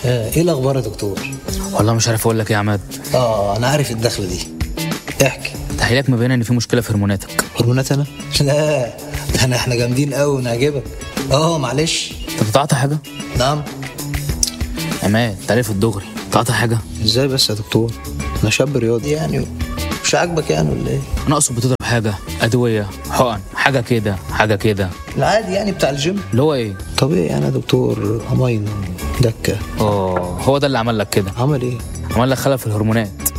آه، ايه الاخبار يا دكتور والله مش عارف اقول لك ايه يا عماد اه انا عارف الدخله دي احكي تحليلك مبين ان في مشكله في هرموناتك هرمونات انا لا ده انا احنا جامدين قوي ونعجبك اه معلش انت بتقطع حاجه نعم عماد تعرف الدغري بتقطع حاجه ازاي بس يا دكتور انا شاب رياضي يعني مش عاجبك يعني ولا ايه انا اقصد بتضرب حاجه ادويه حقن حاجه كده حاجه كده العادي يعني بتاع الجيم اللي هو ايه طبيعي يعني يا دكتور امين دكه اه هو ده اللي عمل لك كده عمل ايه عمل لك خلل في الهرمونات